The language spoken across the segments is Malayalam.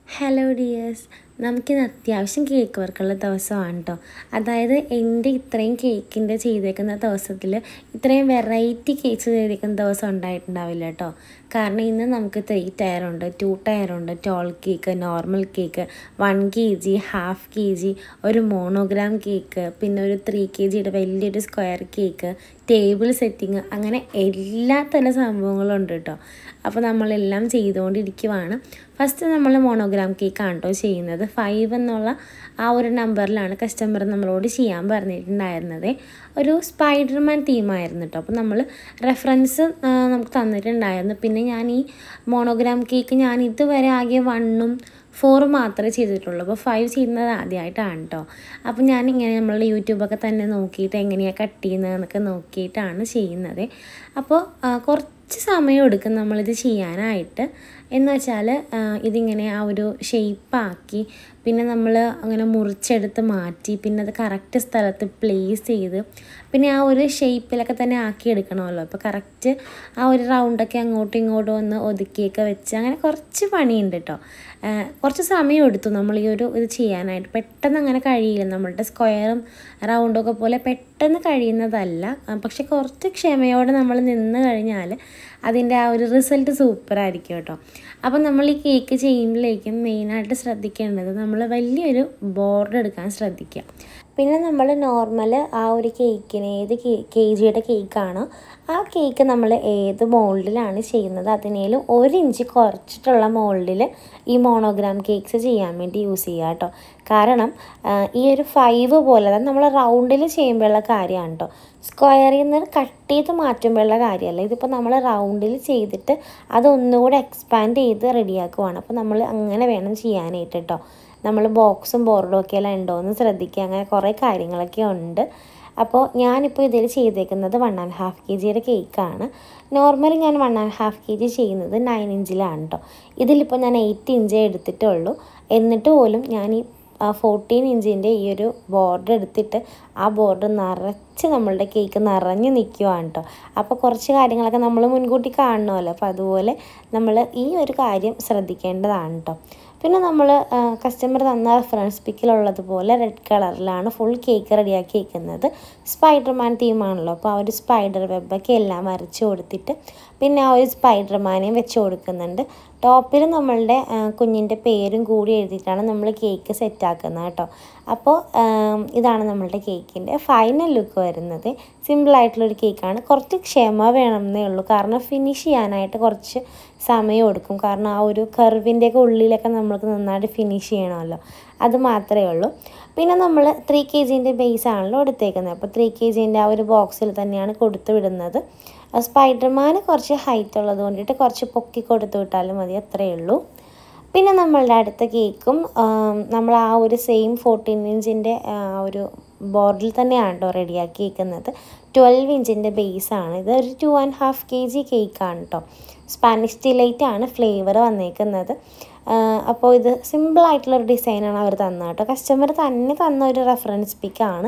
ഹലോ ഡിയേഴ്സ് നമുക്കിന്ന് അത്യാവശ്യം കേക്ക് വർക്കുള്ള ദിവസമാണ് കേട്ടോ അതായത് എൻ്റെ ഇത്രയും കേക്കിൻ്റെ ചെയ്തേക്കുന്ന ദിവസത്തിൽ ഇത്രയും വെറൈറ്റി കേക്ക്സ് ചെയ്തേക്കുന്ന ദിവസം ഉണ്ടായിട്ടുണ്ടാവില്ല കേട്ടോ കാരണം ഇന്ന് നമുക്ക് ത്രീ ടയറുണ്ട് ടു ടയറുണ്ട് tall cake normal cake one K G half K G ഒരു മോണോഗ്രാം കേക്ക് പിന്നെ ഒരു ത്രീ കെ ജിയുടെ വലിയൊരു സ്ക്വയർ കേക്ക് ടേബിൾ സെറ്റിങ് അങ്ങനെ എല്ലാ തരം സംഭവങ്ങളും ഉണ്ട് കേട്ടോ അപ്പോൾ നമ്മളെല്ലാം ചെയ്തുകൊണ്ടിരിക്കുവാണ് ഫസ്റ്റ് നമ്മൾ മോണോഗ്രാം കേക്കാണ് കേട്ടോ ചെയ്യുന്നത് ഫൈവ് എന്നുള്ള ആ ഒരു നമ്പറിലാണ് കസ്റ്റമർ നമ്മളോട് ചെയ്യാൻ പറഞ്ഞിട്ടുണ്ടായിരുന്നത് ഒരു സ്പൈഡർമാൻ തീമായിരുന്നു കേട്ടോ അപ്പോൾ നമ്മൾ റെഫറൻസ് നമുക്ക് തന്നിട്ടുണ്ടായിരുന്നു പിന്നെ ഞാൻ ഈ മോണോഗ്രാം കേക്ക് ഞാൻ ഇതുവരെ ആകെ വണ്ണും ഫോറും മാത്രമേ ചെയ്തിട്ടുള്ളൂ അപ്പോൾ ഫൈവ് ചെയ്യുന്നത് ആദ്യമായിട്ടാണ് കേട്ടോ അപ്പോൾ ഞാൻ ഇങ്ങനെ നമ്മളുടെ യൂട്യൂബൊക്കെ തന്നെ നോക്കിയിട്ട് എങ്ങനെയാണ് കട്ട് ചെയ്യുന്നതെന്നൊക്കെ നോക്കിയിട്ടാണ് ചെയ്യുന്നത് അപ്പോൾ കുറച്ച് സമയം എടുക്കും നമ്മളിത് ചെയ്യാനായിട്ട് എന്ന് വെച്ചാൽ ഇതിങ്ങനെ ആ ഒരു ഷെയ്പ്പാക്കി പിന്നെ നമ്മൾ അങ്ങനെ മുറിച്ചെടുത്ത് മാറ്റി പിന്നെ അത് കറക്റ്റ് സ്ഥലത്ത് പ്ലേസ് ചെയ്ത് പിന്നെ ആ ഒരു ഷേപ്പിലൊക്കെ തന്നെ ആക്കി എടുക്കണമല്ലോ അപ്പോൾ കറക്റ്റ് ആ ഒരു റൗണ്ടൊക്കെ അങ്ങോട്ടും ഇങ്ങോട്ടും ഒന്ന് ഒതുക്കിയൊക്കെ വെച്ച് അങ്ങനെ കുറച്ച് പണിയുണ്ട് കേട്ടോ കുറച്ച് സമയം എടുത്തു നമ്മൾ ഈ ഒരു ഇത് ചെയ്യാനായിട്ട് പെട്ടെന്ന് അങ്ങനെ കഴിയില്ല നമ്മളുടെ സ്ക്വയറും റൗണ്ടും ഒക്കെ പോലെ പെട്ടെന്ന് കഴിയുന്നതല്ല പക്ഷെ കുറച്ച് ക്ഷമയോടെ നമ്മൾ നിന്ന് കഴിഞ്ഞാൽ അതിൻ്റെ ആ ഒരു റിസൾട്ട് സൂപ്പറായിരിക്കും കേട്ടോ അപ്പം നമ്മൾ ഈ കേക്ക് ചെയ്യുമ്പോഴേക്കും മെയിനായിട്ട് ശ്രദ്ധിക്കേണ്ടത് നമ്മൾ വലിയൊരു ബോർഡ് എടുക്കാൻ ശ്രദ്ധിക്കുക പിന്നെ നമ്മൾ നോർമൽ ആ ഒരു കേക്കിന് ഏത് കെ ജിയുടെ കേക്കാണോ ആ കേക്ക് നമ്മൾ ഏത് മോൾഡിലാണ് ചെയ്യുന്നത് അതിനേലും ഒരു ഇഞ്ച് കുറച്ചിട്ടുള്ള മോൾഡിൽ ഈ മോണോഗ്രാം കേക്ക്സ് ചെയ്യാൻ വേണ്ടി യൂസ് ചെയ്യുക കേട്ടോ കാരണം ഈ ഒരു ഫൈവ് പോലെ അതായത് നമ്മൾ റൗണ്ടിൽ ചെയ്യുമ്പോഴുള്ള കാര്യമാണ് കേട്ടോ സ്ക്വയറിൽ നിന്ന് കട്ട് ചെയ്ത് മാറ്റുമ്പോഴുള്ള കാര്യമല്ല ഇതിപ്പോൾ നമ്മൾ റൗണ്ടിൽ ചെയ്തിട്ട് അതൊന്നുകൂടെ എക്സ്പാൻഡ് ചെയ്ത് റെഡിയാക്കുവാണ് അപ്പോൾ നമ്മൾ അങ്ങനെ വേണം ചെയ്യാനായിട്ട് കേട്ടോ നമ്മൾ ബോക്സും ബോർഡും ഒക്കെ എല്ലാം ഉണ്ടോ എന്ന് ശ്രദ്ധിക്കുക അങ്ങനെ കുറേ കാര്യങ്ങളൊക്കെ ഉണ്ട് അപ്പോൾ ഞാനിപ്പോൾ ഇതിൽ ചെയ്തേക്കുന്നത് വൺ ആൻഡ് ഹാഫ് കെ ജിയുടെ കേക്കാണ് നോർമലി ഞാൻ one and half K G ചെയ്യുന്നത് നയൻ ഇഞ്ചിലാണ് കേട്ടോ ഇതിലിപ്പോൾ ഞാൻ എയ്റ്റ് ഇഞ്ചേ എടുത്തിട്ടുള്ളൂ എന്നിട്ട് പോലും ഞാൻ ഈ ഫോർട്ടീൻ ഇഞ്ചിൻ്റെ ഈ ഒരു ബോർഡർ എടുത്തിട്ട് ആ ബോർഡർ നിറച്ച് നമ്മളുടെ കേക്ക് നിറഞ്ഞ് നിൽക്കുവാണ് കേട്ടോ അപ്പോൾ കുറച്ച് കാര്യങ്ങളൊക്കെ നമ്മൾ മുൻകൂട്ടി കാണണമല്ലോ അപ്പോൾ അതുപോലെ നമ്മൾ ഈ ഒരു കാര്യം ശ്രദ്ധിക്കേണ്ടതാണ് കേട്ടോ പിന്നെ നമ്മൾ കസ്റ്റമർ തന്ന റെഫറൻസ് പിക്കിലുള്ളതുപോലെ റെഡ് കളറിലാണ് ഫുൾ കേക്ക് റെഡിയാക്കി വയ്ക്കുന്നത് സ്പൈഡർമാൻ തീമാണല്ലോ അപ്പോൾ ആ ഒരു സ്പൈഡർ വെബൊക്കെ എല്ലാം വരച്ച് കൊടുത്തിട്ട് പിന്നെ ആ ഒരു സ്പൈഡർമാനെയും വെച്ച് കൊടുക്കുന്നുണ്ട് ടോപ്പിൽ നമ്മളുടെ കുഞ്ഞിൻ്റെ പേരും കൂടി എഴുതിയിട്ടാണ് നമ്മൾ കേക്ക് സെറ്റാക്കുന്നത് കേട്ടോ അപ്പോൾ ഇതാണ് നമ്മളുടെ കേക്കിൻ്റെ ഫൈനൽ ലുക്ക് വരുന്നത് സിമ്പിളായിട്ടുള്ളൊരു കേക്കാണ് കുറച്ച് ക്ഷമ വേണമെന്നേ ഉള്ളൂ കാരണം ഫിനിഷ് ചെയ്യാനായിട്ട് കുറച്ച് സമയം എടുക്കും കാരണം ആ ഒരു കർവിൻ്റെയൊക്കെ ഉള്ളിലൊക്കെ നമ്മൾക്ക് നന്നായിട്ട് ഫിനിഷ് ചെയ്യണമല്ലോ അത് മാത്രമേ ഉള്ളൂ പിന്നെ നമ്മൾ ത്രീ കെ ജീൻ്റെ ബേസ് ആണല്ലോ എടുത്തേക്കുന്നത് അപ്പോൾ ത്രീ കെ ജീൻ്റെ ആ ഒരു ബോക്സിൽ തന്നെയാണ് കൊടുത്തു വിടുന്നത് സ്പൈഡർമാന് കുറച്ച് ഹൈറ്റ് ഉള്ളത് കൊണ്ടിട്ട് കുറച്ച് പൊക്കി കൊടുത്തു വിട്ടാലും മതി അത്രയേ ഉള്ളൂ പിന്നെ നമ്മളുടെ അടുത്ത കേക്കും നമ്മൾ ആ ഒരു സെയിം ഫോർട്ടീൻ ഇഞ്ചിൻ്റെ ആ ഒരു ബോർഡിൽ തന്നെയാണ് കേട്ടോ റെഡിയാക്കി വയ്ക്കുന്നത് ട്വൽവ് ഇഞ്ചിൻ്റെ ബേസാണ് ഇത് ഒരു two and half K G കേക്കാണ് കേട്ടോ സ്പാനിഷ് ഡിലൈറ്റ് ആണ് ഫ്ലേവർ വന്നേക്കുന്നത് അപ്പോൾ ഇത് സിമ്പിളായിട്ടുള്ളൊരു ഡിസൈനാണ് അവർ തന്നത് കേട്ടോ കസ്റ്റമർ തന്നെ തന്ന ഒരു റെഫറൻസ് പിക്കാണ്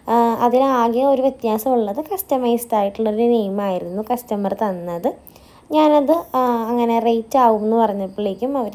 അതിനാകെ ഒരു വ്യത്യാസമുള്ളത് കസ്റ്റമൈസ്ഡ് ആയിട്ടുള്ളൊരു നെയിമായിരുന്നു കസ്റ്റമർ തന്നത് ഞാനത് അങ്ങനെ റേറ്റ് ആവും എന്ന് പറഞ്ഞപ്പോഴേക്കും അവർ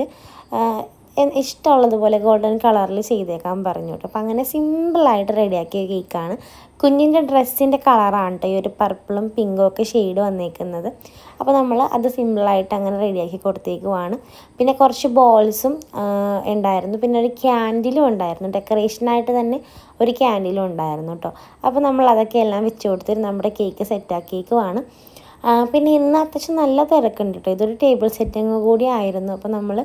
ഇഷ്ടമുള്ളതുപോലെ ഗോൾഡൻ കളറിൽ ചെയ്തേക്കാൻ പറഞ്ഞു കേട്ടോ അപ്പം അങ്ങനെ സിമ്പിളായിട്ട് റെഡിയാക്കിയ കേക്കാണ് കുഞ്ഞിൻ്റെ ഡ്രസ്സിൻ്റെ കളറാണ് കേട്ടോ ഈ ഒരു പർപ്പിളും പിങ്കും ഒക്കെ ഷെയ്ഡ് വന്നേക്കുന്നത് അപ്പോൾ നമ്മൾ അത് സിമ്പിളായിട്ട് അങ്ങനെ റെഡിയാക്കി കൊടുത്തേക്കുവാണ് പിന്നെ കുറച്ച് ബോൾസും ഉണ്ടായിരുന്നു പിന്നെ ഒരു ക്യാൻഡിലും ഉണ്ടായിരുന്നു ഡെക്കറേഷനായിട്ട് തന്നെ ഒരു ക്യാൻഡിലും ഉണ്ടായിരുന്നു കേട്ടോ അപ്പോൾ നമ്മൾ അതൊക്കെ എല്ലാം വെച്ച് കൊടുത്തിട്ട് നമ്മുടെ കേക്ക് സെറ്റാക്കിയേക്കുവാണ് പിന്നെ ഇന്ന് അത്യാവശ്യം നല്ല തിരക്കുണ്ട് കേട്ടോ ഇതൊരു ടേബിൾ സെറ്റിങ് കൂടി ആയിരുന്നു അപ്പോൾ നമ്മൾ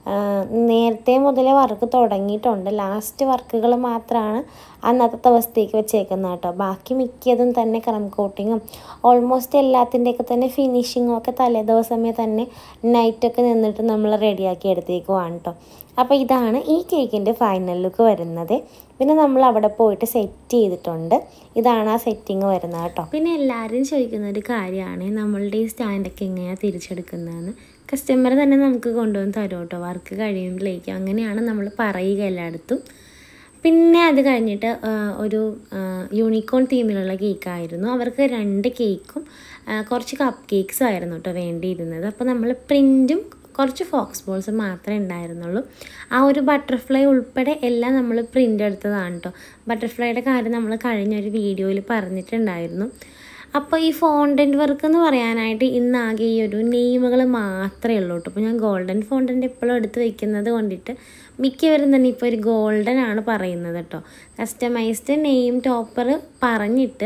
നേരത്തെ മുതലേ വർക്ക് തുടങ്ങിയിട്ടുണ്ട് ലാസ്റ്റ് വർക്കുകൾ മാത്രമാണ് അന്നത്തെ ദിവസത്തേക്ക് വെച്ചേക്കുന്നത് കേട്ടോ ബാക്കി മിക്കതും തന്നെ ക്രം കോട്ടിങ്ങും ഓൾമോസ്റ്റ് എല്ലാത്തിൻ്റെയൊക്കെ തന്നെ ഫിനിഷിങ്ങും ഒക്കെ തലേ ദിവസമേ തന്നെ നൈറ്റൊക്കെ നിന്നിട്ട് നമ്മൾ റെഡിയാക്കി എടുത്തേക്കുവാണ് കേട്ടോ അപ്പോൾ ഇതാണ് ഈ കേക്കിൻ്റെ ഫൈനൽ ലുക്ക് വരുന്നത് പിന്നെ നമ്മൾ അവിടെ പോയിട്ട് സെറ്റ് ചെയ്തിട്ടുണ്ട് ഇതാണ് ആ സെറ്റിങ് വരുന്നത് കേട്ടോ പിന്നെ എല്ലാവരും ചോദിക്കുന്ന ഒരു കാര്യമാണ് നമ്മളുടെ ഈ സ്റ്റാൻഡൊക്കെ എങ്ങനെയാണ് തിരിച്ചെടുക്കുന്നതെന്ന് കസ്റ്റമർ തന്നെ നമുക്ക് കൊണ്ടുവന്ന് തരും കേട്ടോ വർക്ക് കഴിയുമ്പോഴേക്കും അങ്ങനെയാണ് നമ്മൾ പറയുക എല്ലായിടത്തും പിന്നെ അത് കഴിഞ്ഞിട്ട് ഒരു യൂണിക്കോൺ തീമിലുള്ള കേക്കായിരുന്നു അവർക്ക് രണ്ട് കേക്കും കുറച്ച് കപ്പ് കേക്ക്സും ആയിരുന്നു കേട്ടോ വേണ്ടിയിരുന്നത് അപ്പോൾ നമ്മൾ പ്രിൻറ്റും കുറച്ച് ഫോക്സ് ബോൾസ് മാത്രമേ ഉണ്ടായിരുന്നുള്ളൂ ആ ഒരു ബട്ടർഫ്ലൈ ഉൾപ്പെടെ എല്ലാം നമ്മൾ പ്രിൻ്റ് എടുത്തതാണ് കേട്ടോ ബട്ടർഫ്ലൈയുടെ കാര്യം നമ്മൾ കഴിഞ്ഞൊരു വീഡിയോയിൽ പറഞ്ഞിട്ടുണ്ടായിരുന്നു അപ്പോൾ ഈ ഫോണ്ടൻറ്റ് വർക്ക് എന്ന് പറയാനായിട്ട് ഇന്നാകെ ഈ ഒരു നെയിമുകൾ മാത്രമേ ഉള്ളൂ കേട്ടോ അപ്പോൾ ഞാൻ ഗോൾഡൻ ഫോണ്ടൻ്റ് എപ്പോഴും എടുത്ത് വെക്കുന്നത് കൊണ്ടിട്ട് മിക്കവരും തന്നെ ഇപ്പോൾ ഒരു ഗോൾഡൻ ആണ് പറയുന്നത് കേട്ടോ കസ്റ്റമൈസ്ഡ് നെയിം ടോപ്പർ പറഞ്ഞിട്ട്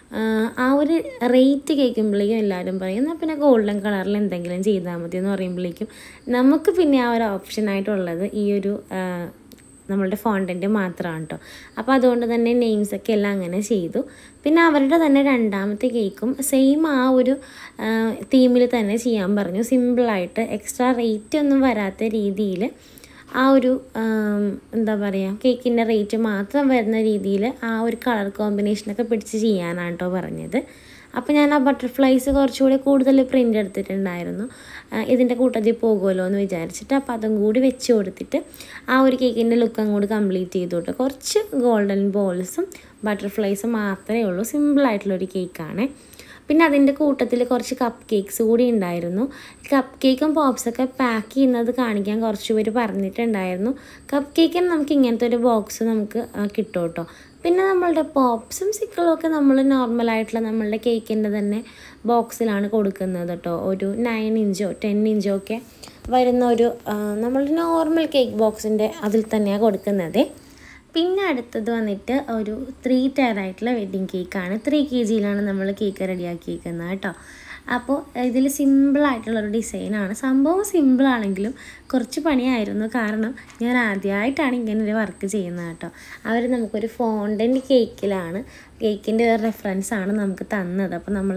ആ ഒരു റേറ്റ് കേൾക്കുമ്പോഴേക്കും എല്ലാവരും പറയും എന്നാൽ പിന്നെ ഗോൾഡൻ കളറിൽ എന്തെങ്കിലും ചെയ്താൽ മതി എന്ന് പറയുമ്പോഴേക്കും നമുക്ക് പിന്നെ ആ ഒരു ഓപ്ഷനായിട്ടുള്ളത് ഈ ഒരു നമ്മളുടെ ഫോണ്ടൻറ്റ് മാത്രമാണ് കേട്ടോ അപ്പോൾ അതുകൊണ്ട് തന്നെ നെയിംസൊക്കെ എല്ലാം അങ്ങനെ ചെയ്തു പിന്നെ അവരുടെ തന്നെ രണ്ടാമത്തെ കേക്കും സെയിം ആ ഒരു തീമിൽ തന്നെ ചെയ്യാൻ പറഞ്ഞു സിമ്പിളായിട്ട് എക്സ്ട്രാ റേറ്റ് ഒന്നും വരാത്ത രീതിയിൽ ആ ഒരു എന്താ പറയുക കേക്കിൻ്റെ റേറ്റ് മാത്രം വരുന്ന രീതിയിൽ ആ ഒരു കളർ കോമ്പിനേഷനൊക്കെ പിടിച്ച് ചെയ്യാനാണ് കേട്ടോ പറഞ്ഞത് അപ്പോൾ ഞാൻ ആ ബട്ടർഫ്ലൈസ് കുറച്ചുകൂടി കൂടുതൽ പ്രിൻ്റ് എടുത്തിട്ടുണ്ടായിരുന്നു ഇതിൻ്റെ കൂട്ടത്തിൽ പോകുമല്ലോ എന്ന് വിചാരിച്ചിട്ട് അപ്പോൾ അതും കൂടി വെച്ച് കൊടുത്തിട്ട് ആ ഒരു കേക്കിൻ്റെ ലുക്ക് അങ്ങോട്ട് കംപ്ലീറ്റ് ചെയ്തു കേട്ടോ കുറച്ച് ഗോൾഡൻ ബോൾസും ബട്ടർഫ്ലൈസും മാത്രമേ ഉള്ളൂ സിമ്പിളായിട്ടുള്ളൊരു കേക്കാണ് പിന്നെ അതിൻ്റെ കൂട്ടത്തിൽ കുറച്ച് കപ്പ് കേക്ക്സ് കൂടി ഉണ്ടായിരുന്നു കപ്പ് കേക്കും പോപ്സൊക്കെ പാക്ക് ചെയ്യുന്നത് കാണിക്കാൻ കുറച്ച് പേര് പറഞ്ഞിട്ടുണ്ടായിരുന്നു കപ്പ് കേക്കിന് നമുക്ക് ഇങ്ങനത്തെ ഒരു ബോക്സ് നമുക്ക് കിട്ടും കേട്ടോ പിന്നെ നമ്മളുടെ പോപ്സും സിക്കിളും ഒക്കെ നമ്മൾ നോർമലായിട്ടുള്ള നമ്മളുടെ കേക്കിൻ്റെ തന്നെ ബോക്സിലാണ് കൊടുക്കുന്നത് കേട്ടോ ഒരു നയൻ ഇഞ്ചോ ടെൻ ഇഞ്ചോ ഒക്കെ വരുന്ന ഒരു നമ്മളുടെ നോർമൽ കേക്ക് ബോക്സിൻ്റെ അതിൽ തന്നെയാണ് കൊടുക്കുന്നത് പിന്നെ അടുത്തത് വന്നിട്ട് ഒരു ത്രീ ടയർ ആയിട്ടുള്ള വെഡ്ഡിങ് കേക്കാണ് ത്രീ കെ ജിയിലാണ് നമ്മൾ കേക്ക് റെഡിയാക്കിയിരിക്കുന്നത് കേട്ടോ അപ്പോൾ ഇതിൽ സിമ്പിളായിട്ടുള്ളൊരു ഡിസൈനാണ് സംഭവം സിമ്പിളാണെങ്കിലും കുറച്ച് പണിയായിരുന്നു കാരണം ഞാൻ ആദ്യമായിട്ടാണ് ഇങ്ങനെ ഒരു വർക്ക് ചെയ്യുന്നത് കേട്ടോ അവർ നമുക്കൊരു ഫോണ്ടൻ്റ് കേക്കിലാണ് കേക്കിൻ്റെ ഒരു റെഫറൻസ് ആണ് നമുക്ക് തന്നത് അപ്പോൾ നമ്മൾ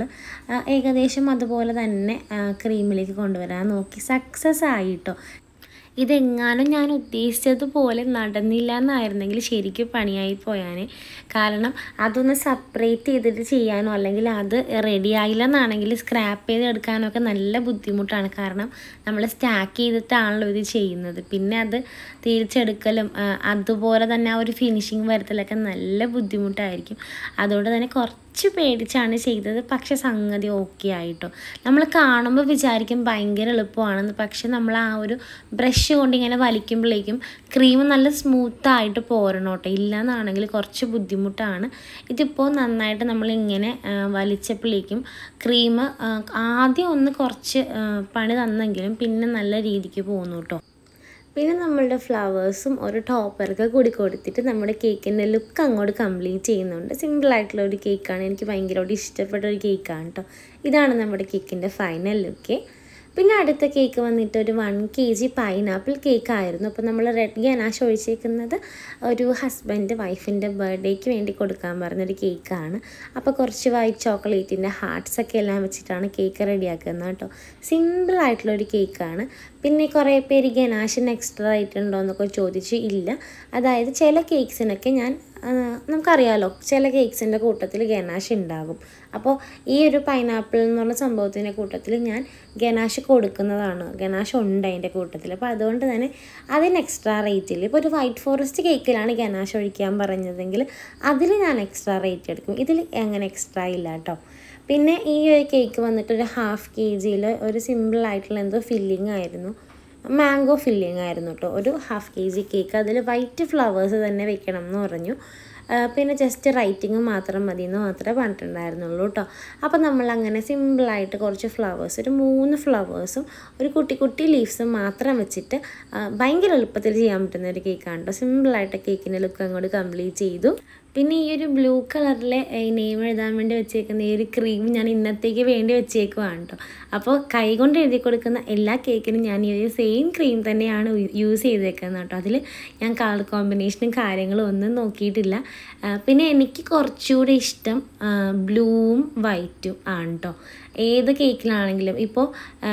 ഏകദേശം അതുപോലെ തന്നെ ക്രീമിലേക്ക് കൊണ്ടുവരാൻ നോക്കി സക്സസ് ആയിട്ടോ ഇതെങ്ങാനും ഞാൻ ഉദ്ദേശിച്ചതുപോലെ നടന്നില്ല എന്നായിരുന്നെങ്കിൽ ശരിക്കും പണിയായി പോയാൽ കാരണം അതൊന്ന് സെപ്പറേറ്റ് ചെയ്തിട്ട് ചെയ്യാനോ അല്ലെങ്കിൽ അത് റെഡി ആയില്ല എന്നാണെങ്കിൽ സ്ക്രാപ്പ് ചെയ്ത് എടുക്കാനോ ഒക്കെ നല്ല ബുദ്ധിമുട്ടാണ് കാരണം നമ്മൾ സ്റ്റാക്ക് ചെയ്തിട്ടാണല്ലോ ഇത് ചെയ്യുന്നത് പിന്നെ അത് തിരിച്ചെടുക്കലും അതുപോലെ തന്നെ ആ ഒരു ഫിനിഷിങ് വരത്തിലൊക്കെ നല്ല ബുദ്ധിമുട്ടായിരിക്കും അതുകൊണ്ട് തന്നെ കുറച്ച് കുറച്ച് പേടിച്ചാണ് ചെയ്തത് പക്ഷെ സംഗതി ഓക്കെ ആയിട്ടോ നമ്മൾ കാണുമ്പോൾ വിചാരിക്കും ഭയങ്കര എളുപ്പമാണെന്ന് പക്ഷെ നമ്മൾ ആ ഒരു ബ്രഷ് കൊണ്ട് ഇങ്ങനെ വലിക്കുമ്പോഴേക്കും ക്രീം നല്ല സ്മൂത്തായിട്ട് പോരണം കേട്ടോ ഇല്ലയെന്നാണെങ്കിൽ കുറച്ച് ബുദ്ധിമുട്ടാണ് ഇതിപ്പോൾ നന്നായിട്ട് നമ്മൾ ഇങ്ങനെ വലിച്ചപ്പോഴേക്കും ക്രീം ആദ്യം ഒന്ന് കുറച്ച് പണി തന്നെങ്കിലും പിന്നെ നല്ല രീതിക്ക് പോകുന്നു കേട്ടോ പിന്നെ നമ്മളുടെ ഫ്ലവേഴ്സും ഒരു ടോപ്പറൊക്കെ കൂടി കൊടുത്തിട്ട് നമ്മുടെ കേക്കിൻ്റെ ലുക്ക് അങ്ങോട്ട് കംപ്ലീറ്റ് ചെയ്യുന്നുണ്ട് സിമ്പിളായിട്ടുള്ള ഒരു കേക്കാണ് എനിക്ക് ഭയങ്കരമായിട്ട് ഇഷ്ടപ്പെട്ട ഒരു കേക്കാണ് കേട്ടോ ഇതാണ് നമ്മുടെ കേക്കിൻ്റെ ഫൈനൽ ലുക്ക് പിന്നെ അടുത്ത കേക്ക് വന്നിട്ട് ഒരു one K G pineapple cake ആയിരുന്നു അപ്പോൾ നമ്മൾ റെഡ് ഗനാഷ് ഒഴിച്ചേക്കുന്നത് ഒരു ഹസ്ബൻഡ് വൈഫിൻ്റെ ബർത്ത്ഡേക്ക് വേണ്ടി കൊടുക്കാൻ പറഞ്ഞൊരു കേക്കാണ് അപ്പോൾ കുറച്ച് വൈറ്റ് ചോക്ലേറ്റിൻ്റെ ഹാർട്ട്സ് ഒക്കെ എല്ലാം വെച്ചിട്ടാണ് കേക്ക് റെഡിയാക്കുന്നത് കേട്ടോ സിമ്പിളായിട്ടുള്ള ഒരു കേക്കാണ് പിന്നെ കുറേ പേര് ഗനാഷിന് എക്സ്ട്രാ റേറ്റ് ഉണ്ടോ എന്നൊക്കെ ചോദിച്ചു ഇല്ല അതായത് ചില കേക്ക്സിനൊക്കെ ഞാൻ നമുക്കറിയാലോ ചില കേക്ക്സിൻ്റെ കൂട്ടത്തിൽ ഗനാഷ് ഉണ്ടാകും അപ്പോൾ ഈ ഒരു പൈനാപ്പിൾ എന്ന് പറഞ്ഞ സംഭവത്തിൻ്റെ കൂട്ടത്തിൽ ഞാൻ ഗനാഷ് കൊടുക്കുന്നതാണ് ഗനാഷ് ഉണ്ട് അതിൻ്റെ കൂട്ടത്തിൽ അപ്പോൾ അതുകൊണ്ട് തന്നെ അതിന് എക്സ്ട്രാ റേറ്റിൽ ഇപ്പോൾ ഒരു വൈറ്റ് ഫോറസ്റ്റ് കേക്കിലാണ് ഗനാഷ് ഒഴിക്കാൻ പറഞ്ഞതെങ്കിൽ അതിൽ ഞാൻ എക്സ്ട്രാ റേറ്റ് എടുക്കും ഇതിൽ അങ്ങനെ എക്സ്ട്രാ ഇല്ല കേട്ടോ പിന്നെ ഈ ഒരു കേക്ക് വന്നിട്ട് ഒരു ഹാഫ് കെ ജിയിൽ ഒരു സിമ്പിളായിട്ടുള്ള എന്തോ ഫില്ലിംഗ് ആയിരുന്നു മാംഗോ ഫില്ലിംഗ് ആയിരുന്നു കേട്ടോ ഒരു ഹാഫ് കെ ജി കേക്ക് അതിൽ വൈറ്റ് ഫ്ലവേഴ്സ് തന്നെ വെക്കണം എന്ന് പറഞ്ഞു പിന്നെ ജസ്റ്റ് റൈറ്റിങ് മാത്രം മതി എന്ന് മാത്രമേ പറഞ്ഞിട്ടുണ്ടായിരുന്നുള്ളൂ കേട്ടോ അപ്പോൾ നമ്മൾ അങ്ങനെ സിമ്പിളായിട്ട് കുറച്ച് ഫ്ലവേഴ്സ് ഒരു മൂന്ന് ഫ്ലവേഴ്സും ഒരു കുട്ടി കുട്ടി ലീവ്സും മാത്രം വെച്ചിട്ട് ഭയങ്കര എളുപ്പത്തിൽ ചെയ്യാൻ പറ്റുന്ന ഒരു കേക്കാണ് കേട്ടോ സിമ്പിളായിട്ട് കേക്കിൻ്റെ ലുക്ക് അങ്ങോട്ട് കംപ്ലീറ്റ് ചെയ്തു പിന്നെ ഈ ഒരു ബ്ലൂ കളറിലെ നെയിം എഴുതാൻ വേണ്ടി വെച്ചേക്കുന്ന ഈ ഒരു ക്രീം ഞാൻ ഇന്നത്തേക്ക് വേണ്ടി വെച്ചേക്കുവാണ് കേട്ടോ അപ്പോൾ കൈ കൊണ്ട് എഴുതി കൊടുക്കുന്ന എല്ലാ കേക്കിനും ഞാൻ ഈ ഒരു സെയിം ക്രീം തന്നെയാണ് യൂസ് ചെയ്തേക്കുന്നത് കേട്ടോ അതിൽ ഞാൻ കളർ കോമ്പിനേഷനും കാര്യങ്ങളും ഒന്നും നോക്കിയിട്ടില്ല പിന്നെ എനിക്ക് കുറച്ചുകൂടി ഇഷ്ടം ബ്ലൂവും വൈറ്റും ആണ് കേട്ടോ ഏത് കേക്കിലാണെങ്കിലും ഇപ്പോൾ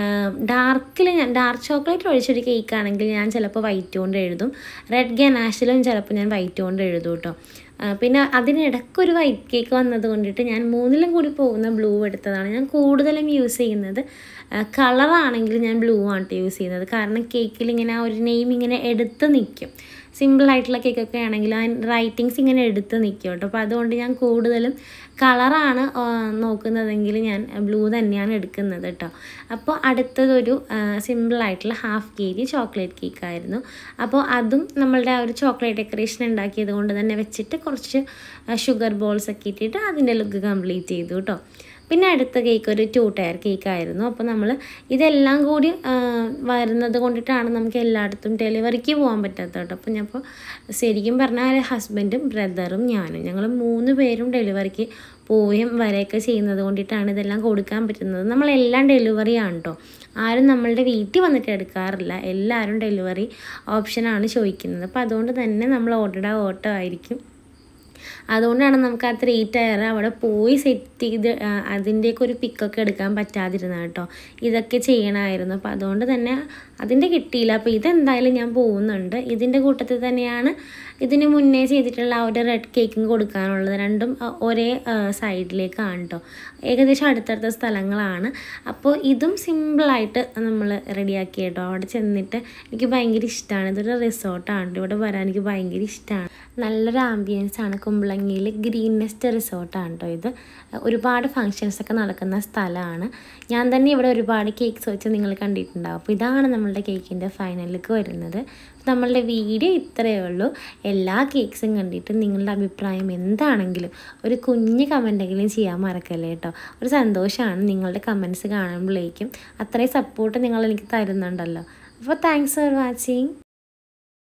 ഡാർക്കിൽ ഞാൻ ഡാർക്ക് ചോക്ലേറ്റ് ഒഴിച്ചൊരു കേക്കാണെങ്കിൽ ഞാൻ ചിലപ്പോൾ വൈറ്റ് കൊണ്ട് എഴുതും റെഡ് ഗനാഷിലും ചിലപ്പോൾ ഞാൻ വൈറ്റ് കൊണ്ട് എഴുതും കേട്ടോ പിന്നെ അതിനിടയ്ക്കൊരു വൈറ്റ് കേക്ക് വന്നത് കൊണ്ടിട്ട് ഞാൻ മൂന്നിലും കൂടി പോകുന്ന ബ്ലൂ എടുത്തതാണ് ഞാൻ കൂടുതലും യൂസ് ചെയ്യുന്നത് കളറാണെങ്കിൽ ഞാൻ ബ്ലൂ ആണ് യൂസ് ചെയ്യുന്നത് കാരണം കേക്കിൽ ഇങ്ങനെ ആ ഒരു നെയിം ഇങ്ങനെ എടുത്ത് നിൽക്കും സിമ്പിളായിട്ടുള്ള കേക്കൊക്കെ ആണെങ്കിൽ ആ റൈറ്റിങ്സ് ഇങ്ങനെ എടുത്ത് നിൽക്കും കേട്ടോ അപ്പോൾ അതുകൊണ്ട് ഞാൻ കൂടുതലും കളറാണ് നോക്കുന്നതെങ്കിൽ ഞാൻ ബ്ലൂ തന്നെയാണ് എടുക്കുന്നത് കേട്ടോ അപ്പോൾ അടുത്തതൊരു സിമ്പിളായിട്ടുള്ള ഹാഫ് കെ ജി ചോക്ലേറ്റ് കേക്കായിരുന്നു അപ്പോൾ അതും നമ്മളുടെ ആ ഒരു ചോക്ലേറ്റ് ഡെക്കറേഷൻ ഉണ്ടാക്കിയത് കൊണ്ട് തന്നെ വെച്ചിട്ട് കുറച്ച് ഷുഗർ ബോൾസ് ഒക്കെ ഇട്ടിട്ട് അതിൻ്റെ ലുക്ക് കംപ്ലീറ്റ് ചെയ്തു കേട്ടോ പിന്നെ അടുത്ത കേക്ക് ഒരു ടു ടയർ കേക്ക് ആയിരുന്നു അപ്പോൾ നമ്മൾ ഇതെല്ലാം കൂടി വരുന്നത് കൊണ്ടിട്ടാണ് നമുക്ക് എല്ലായിടത്തും ഡെലിവറിക്ക് പോകാൻ പറ്റാത്തത് കേട്ടോ അപ്പോൾ ഞാൻ ഇപ്പോൾ ശരിക്കും പറഞ്ഞാൽ ഹസ്ബൻഡും ബ്രദറും ഞാനും ഞങ്ങൾ മൂന്ന് പേരും ഡെലിവറിക്ക് പോവുകയും വരെയൊക്കെ ചെയ്യുന്നത് കൊണ്ടിട്ടാണ് ഇതെല്ലാം കൊടുക്കാൻ പറ്റുന്നത് നമ്മളെല്ലാം ഡെലിവറിയാണ് കേട്ടോ ആരും നമ്മളുടെ വീട്ടിൽ വന്നിട്ട് എടുക്കാറില്ല എല്ലാവരും ഡെലിവറി ഓപ്ഷനാണ് ചോദിക്കുന്നത് അപ്പോൾ അതുകൊണ്ട് തന്നെ നമ്മൾ ഓർഡർ ഓട്ടോ ആയിരിക്കും അതുകൊണ്ടാണ് നമുക്ക് ആ ത്രീ ടയർ അവിടെ പോയി സെറ്റ് ചെയ്ത് അതിൻ്റെയൊക്കെ ഒരു പിക്കൊക്കെ എടുക്കാൻ പറ്റാതിരുന്നത് കേട്ടോ ഇതൊക്കെ ചെയ്യണമായിരുന്നു അപ്പോൾ അതുകൊണ്ട് തന്നെ അതിൻ്റെ കിട്ടിയില്ല അപ്പോൾ ഇതെന്തായാലും ഞാൻ പോകുന്നുണ്ട് ഇതിൻ്റെ കൂട്ടത്തിൽ തന്നെയാണ് ഇതിന് മുന്നേ ചെയ്തിട്ടുള്ള ആ ഒരു റെഡ് കേക്കും കൊടുക്കാനുള്ളത് രണ്ടും ഒരേ സൈഡിലേക്കാണ് കേട്ടോ ഏകദേശം അടുത്തടുത്ത സ്ഥലങ്ങളാണ് അപ്പോൾ ഇതും സിമ്പിളായിട്ട് നമ്മൾ റെഡിയാക്കി കേട്ടോ അവിടെ ചെന്നിട്ട് എനിക്ക് ഭയങ്കര ഇഷ്ടമാണ് ഇതൊരു റിസോർട്ടാണ് ഇവിടെ വരാൻ എനിക്ക് ഭയങ്കര ഇഷ്ടമാണ് നല്ലൊരു ആംബിയൻസ് ആണ് കുമ്പളങ്ങിയിൽ ഗ്രീൻ നെസ്റ്റ് റിസോർട്ടാണ് കേട്ടോ ഇത് ഒരുപാട് ഫങ്ഷൻസ് ഒക്കെ നടക്കുന്ന സ്ഥലമാണ് ഞാൻ തന്നെ ഇവിടെ ഒരുപാട് കേക്ക്സ് വെച്ച് നിങ്ങൾ കണ്ടിട്ടുണ്ടാവും അപ്പോൾ ഇതാണ് നമ്മളുടെ കേക്കിൻ്റെ ഫൈനൽ ലുക്ക് വരുന്നത് നമ്മളുടെ വീഡിയോ ഇത്രയേ ഉള്ളൂ എല്ലാ കേക്ക്സും കണ്ടിട്ട് നിങ്ങളുടെ അഭിപ്രായം എന്താണെങ്കിലും ഒരു കുഞ്ഞ് കമൻറ്റെങ്കിലും ചെയ്യാൻ മറക്കല്ലേ കേട്ടോ ഒരു സന്തോഷമാണ് നിങ്ങളുടെ കമൻസ് കാണുമ്പോഴേക്കും അത്രയും സപ്പോർട്ട് നിങ്ങൾ എനിക്ക് തരുന്നുണ്ടല്ലോ അപ്പോൾ താങ്ക്സ് ഫോർ വാച്ചിങ്